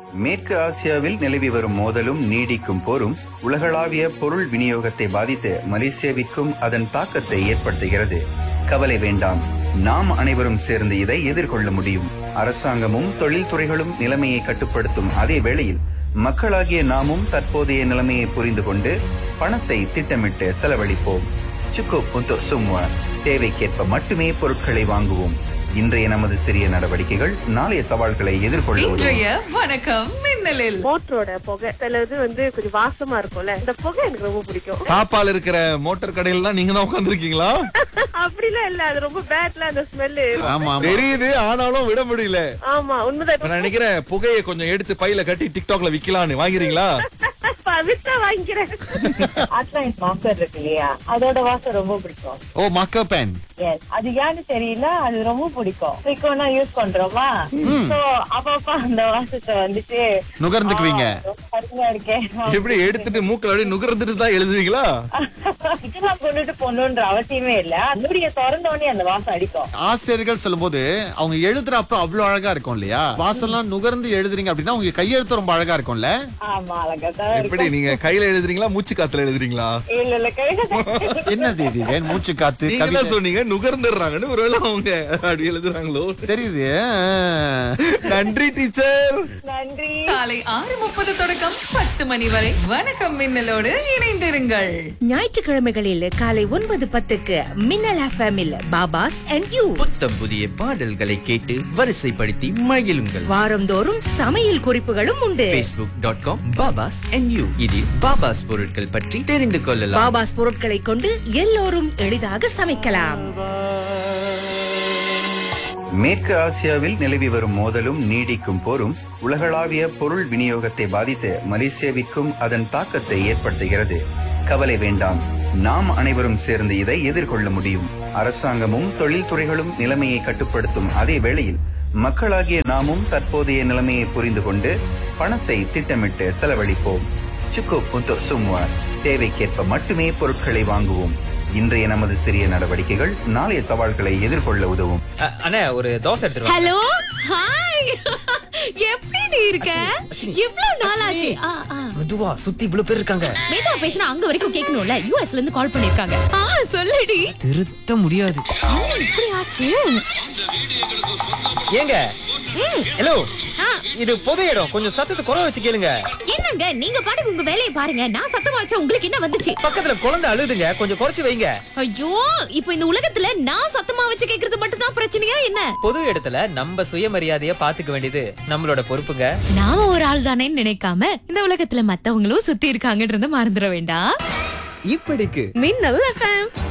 மேற்கு ஆசியாவில் நிலவி வரும் மோதலும் நீடிக்கும் போரும் உலகளாவிய பொருள் விநியோகத்தை பாதித்து மலேசியாவிற்கும் அதன் தாக்கத்தை ஏற்படுத்துகிறது கவலை வேண்டாம் நாம் அனைவரும் சேர்ந்து இதை எதிர்கொள்ள முடியும் அரசாங்கமும் தொழில்துறைகளும் நிலைமையை கட்டுப்படுத்தும் அதே வேளையில் மக்களாகிய நாமும் தற்போதைய நிலைமையை புரிந்து கொண்டு பணத்தை திட்டமிட்டு செலவழிப்போம் சுக்கு புத்து சும்மா தேவைக்கேற்ப மட்டுமே பொருட்களை வாங்குவோம் இன்றைய நமது சிறிய நடவடிக்கைகள் நாளைய சவால்களை எதிர்கொள்ள உதவும். இன்றைய வணக்கம் மின்னலில் மோட்டரோட புகை சில இது வந்து கொஞ்சம் வாசமா இருக்கும்ல இந்த புகை எனக்கு ரொம்ப பிடிக்கும் தாப்பால் இருக்கிற மோட்டார் கடையில தான் நீங்க தான் உட்காந்துருக்கீங்களா அப்படிலாம் இல்ல அது ரொம்ப பேட்ல அந்த ஸ்மெல்லு ஆமா ஆமா. தெரியுது ஆனாலும் விட முடியல ஆமா உண்மைதான் இப்ப நான் நினைக்கிறேன் புகையை கொஞ்சம் எடுத்து பையில கட்டி டிக்டாக்ல விக்கலாம்னு வாங்குறீங்களா இப்ப வித்தா வாங்கிக்கிறேன் அட்லாண்ட் மார்க்கர் இருக்கு இல்லையா அதோட வாசம் ரொம்ப பிடிக்கும் ஓ மக்க பேன் எஸ் அது ஏன்னு தெரியல அது ரொம்ப பிடிக்கும் ஃப்ரீக்வெண்டா யூஸ் பண்றோமா சோ அப்பப்ப அந்த வாசத்தை வந்துட்டு நுகர்ந்துக்குவீங்க ஆ, ரொம்ப அருமையா இருக்கே எப்படி எடுத்துட்டு மூக்கல அப்படியே நுகர்ந்துட்டு தான் எழுதுவீங்களா இதெல்லாம் கொண்டுட்டு போகணுன்ற அவசியமே இல்ல மூடிய திறந்த உடனே அந்த வாசம் அடிக்கும் ஆசிரியர்கள் சொல்லும்போது அவங்க எழுதுறப்ப அவ்வளவு அழகா இருக்கும் இல்லையா வாசல்லாம் நுகர்ந்து எழுதுறீங்க அப்படின்னா உங்க கையெழுத்து ரொம்ப அழகா இருக்கும்ல ஆமா அழகா தான் எப்படி இருக்கும் நீங்க கையில எழுதுறீங்களா மூச்சு காத்துல எழுதுறீங்களா இல்ல இல்ல கையில என்ன தேவி மூச்சு காத்து நீங்க கவிதை. தான் சொன்னீங்க நுகர்ந்துடுறாங்கன்னு ஒருவேளை அவங்க அப்படி எழுதுறாங்களோ தெரியுது நன்றி டீச்சர் நன்றி காலை ஆறு முப்பது தொடக்கம் பத்து மணி வரை வணக்கம் மின்னலோடு இணைந்திருங்கள் ஞாயிற்றுக்கிழமைகளில் காலை ஒன்பது பத்துக்கு மின்னல் எஃப்எம்மில் பாபாஸ் அண்ட் யூ புத்தம் புதிய பாடல்களை கேட்டு வரிசைப்படுத்தி மகிழுங்கள் வாரந்தோறும் சமையல் குறிப்புகளும் உண்டு facebook.com dot com Babas and you இதில் பாபாஸ் பொருட்கள் பற்றி தெரிந்து கொள்ளலாம் பாபாஸ் பொருட்களை கொண்டு எல்லோரும் எளிதாக சமைக்கலாம் மேற்கு ஆசியாவில் நிலவி வரும் மோதலும் நீடிக்கும் போரும் உலகளாவிய பொருள் விநியோகத்தை பாதித்து மலேசியாவிற்கும் அதன் தாக்கத்தை ஏற்படுத்துகிறது கவலை வேண்டாம் நாம் அனைவரும் சேர்ந்து இதை எதிர்கொள்ள முடியும் அரசாங்கமும் தொழில்துறைகளும் நிலைமையை கட்டுப்படுத்தும் அதே வேளையில் மக்களாகிய நாமும் தற்போதைய நிலைமையை புரிந்து கொண்டு பணத்தை திட்டமிட்டு செலவழிப்போம் சுக்கு புத்து சும்மா தேவைக்கேற்ப மட்டுமே பொருட்களை வாங்குவோம் இன்றைய நமது சிறிய நடவடிக்கைகள் நாளைய சவால்களை எதிர்கொள்ள உதவும் அண்ணே ஒரு தோசை எடுத்துருவா ஹலோ ஹாய் எப்படி நீ இருக்க இவ்ளோ நாள் ஆச்சு ஆ, ஆ. மெதுவா சுத்தி இவ்வளவு பேர் இருக்காங்க மெதுவா பேசினா அங்க வரைக்கும் கேட்கணும்ல யூஎஸ்ல இருந்து கால் பண்ணிருக்காங்க ஆ சொல்லுடி திருத்த முடியாது என்ன இப்படி ஆச்சு ஏங்க ஹலோ ஆ, இது பொது இடம் கொஞ்சம் சத்தத்தை குறை வச்சு கேளுங்க என்னங்க நீங்க பாட்டுக்கு உங்க வேலையை பாருங்க நான் சத்தமா வச்சா உங்களுக்கு என்ன வந்துச்சு பக்கத்துல குழந்தை அழுதுங்க கொஞ்சம் குறைச்சு வைங்க ஐயோ இப்போ இந்த உலகத்துல நான் சத்தமா வச்சு கேக்குறது மட்டும் தான் பிரச்சனையா என்ன பொது இடத்துல நம்ம சுயமரியாதைய பாத்துக்க வேண்டியது நம்மளோட பொறுப்புங்க நாம ஒரு ஆள் தானேன்னு நினைக்காம இந்த உலகத்துல மத்தவங்களும் சுத்தி இருக்காங்கன்றத மறந்துட வேண்டாம் இப்படிக்கு மின்னல் எஃப்எம்